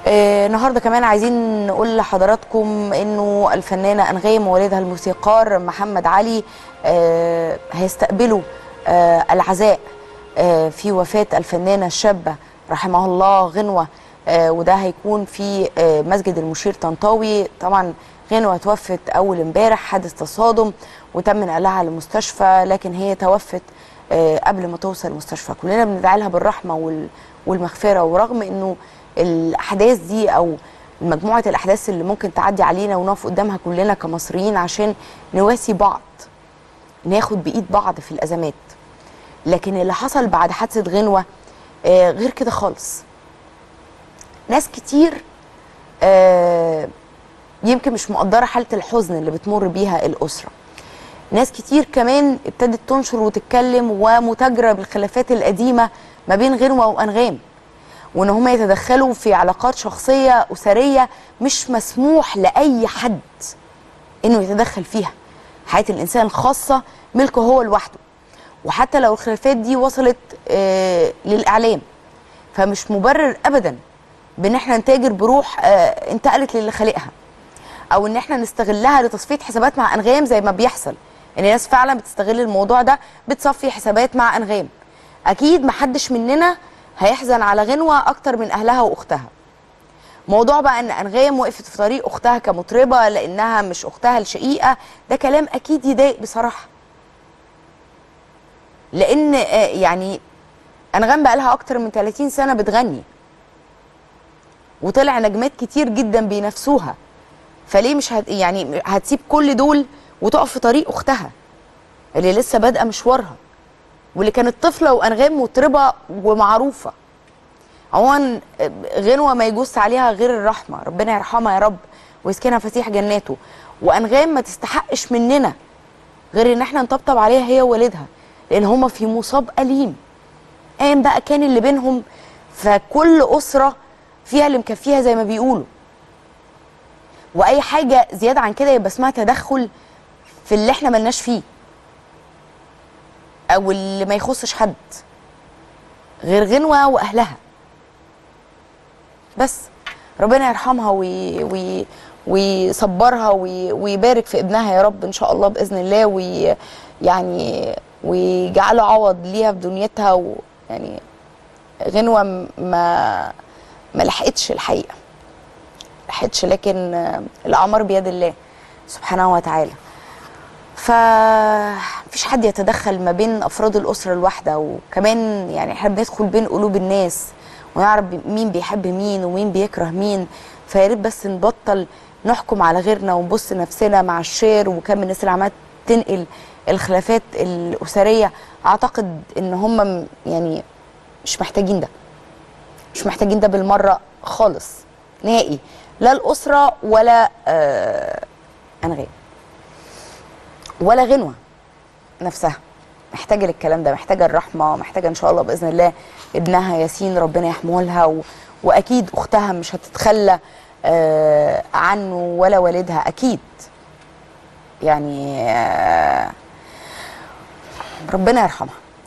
آه، النهارده كمان عايزين نقول لحضراتكم انه الفنانه انغام ووالدها الموسيقار محمد علي آه، هيستقبلوا آه، العزاء آه، في وفاه الفنانه الشابه رحمها الله غنوه آه، وده هيكون في آه، مسجد المشير طنطاوي طبعا غنوه توفت اول امبارح حادث تصادم وتم نقلها على المستشفى لكن هي توفت آه، قبل ما توصل المستشفى كلنا بندعي لها بالرحمه وال- والمغفره ورغم انه الاحداث دي او مجموعه الاحداث اللي ممكن تعدي علينا ونقف قدامها كلنا كمصريين عشان نواسي بعض ناخد بايد بعض في الازمات لكن اللي حصل بعد حادثه غنوه آه، غير كده خالص ناس كتير آه، يمكن مش مقدره حاله الحزن اللي بتمر بيها الاسره ناس كتير كمان ابتدت تنشر وتتكلم ومتاجره بالخلافات القديمه ما بين غنوه وانغام وان هم يتدخلوا في علاقات شخصيه اسريه مش مسموح لاي حد انه يتدخل فيها حياه الانسان الخاصه ملكه هو لوحده وحتى لو الخلافات دي وصلت آه للاعلام فمش مبرر ابدا بان احنا نتاجر بروح آه انتقلت للي خالقها او ان احنا نستغلها لتصفيه حسابات مع انغام زي ما بيحصل ان الناس فعلا بتستغل الموضوع ده بتصفي حسابات مع انغام اكيد محدش مننا هيحزن على غنوه اكتر من اهلها واختها موضوع بقى ان انغام وقفت في طريق اختها كمطربه لانها مش اختها الشقيقه ده كلام اكيد يضايق بصراحه لان آه، يعني انغام بقى لها اكتر من 30 سنه بتغني وطلع نجمات كتير جدا بينافسوها فليه مش هت يعني هتسيب كل دول وتقف في طريق اختها اللي لسه بادئه مشوارها واللي كانت طفله وانغام مطربه ومعروفه عموما غنوه ما يجوز عليها غير الرحمه ربنا يرحمها يا رب ويسكنها فسيح جناته وانغام ما تستحقش مننا غير ان احنا نطبطب عليها هي ووالدها لان هما في مصاب اليم ايا بقى كان اللي بينهم فكل اسره فيها اللي مكفيها زي ما بيقولوا واي حاجه زياده عن كده يبقى اسمها تدخل في اللي احنا ملناش فيه او اللي ما يخصش حد غير غنوه واهلها بس ربنا يرحمها وي وي ويصبرها وي ويبارك في ابنها يا رب ان شاء الله باذن الله ويعني ويجعله عوض ليها في دنيتها ويعني غنوه م- ما ما لحقتش الحقيقه لحقتش لكن آه، الاعمار بيد الله سبحانه وتعالى فمفيش حد يتدخل ما بين افراد الاسره الواحده وكمان يعني احنا بندخل بين قلوب الناس ونعرف مين بيحب مين ومين بيكره مين فيا ريت بس نبطل نحكم على غيرنا ونبص نفسنا مع الشير وكم الناس اللي عماله تنقل الخلافات الاسريه اعتقد ان هم م- يعني مش محتاجين ده مش محتاجين ده بالمره خالص نهائي لا الاسره ولا آه انغام ولا غنوه نفسها محتاجه للكلام ده محتاجه الرحمه محتاجه ان شاء الله باذن الله ابنها ياسين ربنا يحميه لها و... واكيد اختها مش هتتخلى آه عنه ولا والدها اكيد يعني آه ربنا يرحمها